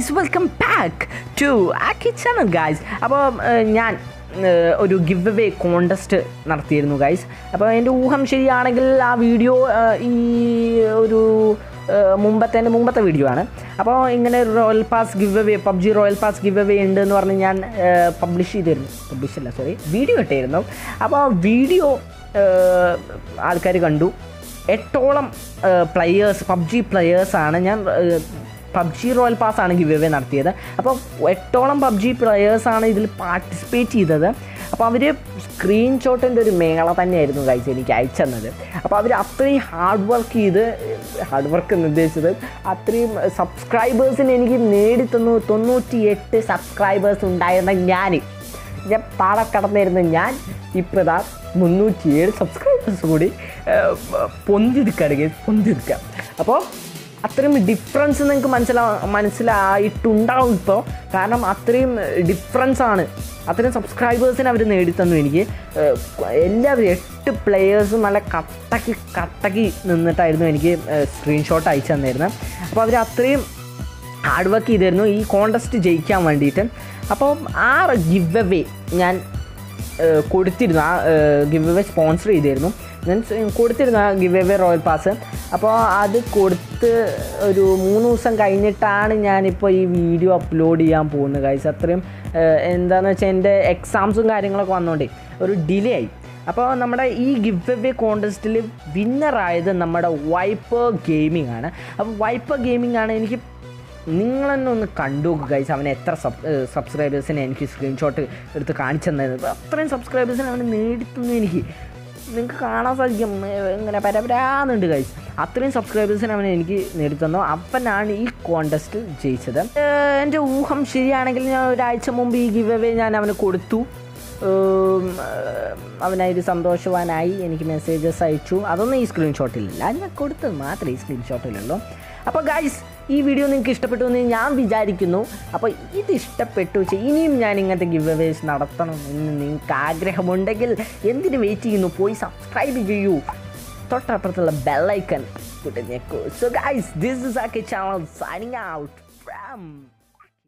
guys welcome back to Aakki channel guys അപ്പോൾ ഞാൻ ഏഹ്, ഒരു ഗിവ് അവേ കോണ്ടസ്റ്റ് നടത്തിയിരുന്നു ഗൈസ് അപ്പോൾ എൻ്റെ ഊഹം ശരിയാണെങ്കിൽ ആ വീഡിയോ ഈ ഒരു ഏഹ്, മുമ്പത്തെ എൻ്റെ മുമ്പത്തെ വീഡിയോ ആണ് അപ്പോൾ ഇങ്ങനെ royal pass giveaway PUBG royal pass giveaway ഉണ്ട് എന്ന് പറഞ്ഞ് ഞാൻ പബ്ലിഷ് ചെയ്തിരുന്നു പബ്ലിഷ് അല്ല സോറി വീഡിയോ ഇട്ടായിരുന്നു അപ്പോൾ ആ വീഡിയോ ആൾക്കാർ കണ്ടു എട്ടോളം പ്ലെയേഴ്സ് പബ്ജി പ്ലെയേഴ്സാണ് ഞാൻ പബ്ജി റോയൽ പാസ് ആണ് ഗിവ് അവേ നടത്തിയത് അപ്പോൾ എട്ടോളം പബ്ജി പ്ലെയേഴ്സാണ് ഇതിൽ പാർട്ടിസിപ്പേറ്റ് ചെയ്തത് അപ്പോൾ അവർ സ്ക്രീൻഷോട്ടിൻ്റെ ഒരു മേള തന്നെയായിരുന്നു കഴിച്ച് എനിക്ക് അയച്ചെന്നത് അപ്പോൾ അവർ അത്രയും ഹാർഡ് വർക്ക് ചെയ്ത് ഹാർഡ് വർക്ക് എന്ന് ഉദ്ദേശിച്ചത് അത്രയും സബ്സ്ക്രൈബേഴ്സിന് എനിക്ക് നേടിത്തന്നു തൊണ്ണൂറ്റി എട്ട് സബ്സ്ക്രൈബേഴ്സ് ഉണ്ടായിരുന്ന ഞാൻ ഞാൻ താഴെ കടന്നിരുന്ന ഞാൻ ഇപ്പോഴാ മുന്നൂറ്റിയേഴ് സബ്സ്ക്രൈബേഴ്സ് കൂടി പൊന്തിരിക്കുകയാണ് പൊന്തിരിക്കുക അപ്പോൾ അത്രയും ഡിഫറൻസ് നിങ്ങൾക്ക് മനസ്സിലാ മനസ്സിലായിട്ടുണ്ടാവും ഇപ്പോൾ കാരണം അത്രയും ഡിഫറൻസ് ആണ് അത്രയും സബ്സ്ക്രൈബേഴ്സിനെ അവർ നേടിത്തന്നു എനിക്ക് ഏഹ്, എല്ലാവരും എട്ട് പ്ലെയേഴ്സും നല്ല കട്ടക്ക് കട്ടക്ക് നിന്നിട്ടായിരുന്നു എനിക്ക് സ്ക്രീൻഷോട്ട് അയച്ചു തന്നിരുന്നത് അപ്പോൾ അവർ അത്രയും ഹാർഡ് വർക്ക് ചെയ്തിരുന്നു ഈ കോണ്ടസ്റ്റ് ജയിക്കാൻ വേണ്ടിയിട്ട് അപ്പോൾ ആ ഗിവ് അവേ ഞാൻ ഏഹ്, കൊടുത്തിരുന്നു ആ ഗിവ് അവേ സ്പോൺസർ ചെയ്തിരുന്നു ഞാൻ സ് കൊടുത്തിരുന്നു ആ ഗിവ് അവേ റോയൽ പാസ് അപ്പോൾ അത് കൊടുത്ത് ഒരു മൂന്ന് ദിവസം കഴിഞ്ഞിട്ടാണ് ഞാനിപ്പോൾ ഈ വീഡിയോ അപ്ലോഡ് ചെയ്യാൻ പോകുന്നത് ഗൈസ് അത്രയും ഏഹ്, എന്താണെന്ന് വെച്ചാൽ എൻ്റെ എക്സാംസും കാര്യങ്ങളൊക്കെ വന്നോണ്ടേ ഒരു ഡിലേ ആയി അപ്പോൾ നമ്മുടെ ഈ ഗിവ് അവേ കോണ്ടസ്റ്റിൽ വിന്നറായത് നമ്മുടെ വൈപ്പർ ഗെയിമിംഗ് ആണ് അപ്പോൾ വൈപ്പർ ഗെയിമിംഗ് ആണ് എനിക്ക് നിങ്ങൾ തന്നെ ഒന്ന് കണ്ടു നോക്കുക ഗൈസ് അവൻ എത്ര സബ് സബ്സ്ക്രൈബേഴ്സിനെ എനിക്ക് സ്ക്രീൻഷോട്ട് എടുത്ത് കാണിച്ചു തന്നത് അത്രയും സബ്സ്ക്രൈബേഴ്സിനെ അവന് നേടിത്തന്നു എനിക്ക് നിങ്ങൾക്ക് കാണാൻ സാധിക്കും ഏഹ് ഇങ്ങനെ പരപരാന്നുണ്ട് ഗൈസ് അത്രയും സബ്സ്ക്രൈബേഴ്സിനെ അവൻ എനിക്ക് നേടിത്തന്നു അവനാണ് ഈ കോണ്ടസ്റ്റിൽ ജയിച്ചത് ഏഹ് എൻ്റെ ഊഹം ശരിയാണെങ്കിൽ ഞാൻ ഒരാഴ്ച മുമ്പ് ഈ ഗിവ് അവേ ഞാൻ അവന് കൊടുത്തു ഉം, ഏഹ് അവനായിട്ട് സന്തോഷവാനായി എനിക്ക് മെസ്സേജസ് അയച്ചു അതൊന്നും ഈ സ്ക്രീൻഷോട്ടിലില്ല ഞാൻ കൊടുത്തത് മാത്രമേ ഈ സ്ക്രീൻഷോട്ടിലുള്ളൂ അപ്പോൾ ഗൈസ് ഈ വീഡിയോ നിങ്ങൾക്ക് ഇഷ്ടപ്പെട്ടു എന്ന് ഞാൻ വിചാരിക്കുന്നു അപ്പോൾ ഇത് ഇഷ്ടപ്പെട്ടു വെച്ചാൽ ഇനിയും ഞാൻ ഇങ്ങനത്തെ ഗിവ് അവേസ് നടത്തണം എന്ന് നിങ്ങൾക്ക് ആഗ്രഹമുണ്ടെങ്കിൽ എന്തിന് വെയിറ്റ് ചെയ്യുന്നു പോയി സബ്സ്ക്രൈബ് ചെയ്യൂ തൊട്ടപ്പുറത്തുള്ള ബെല്ലൈക്കൺ കുട്ടി ഞെക്കൂ so guys this is Aakki channel signing out from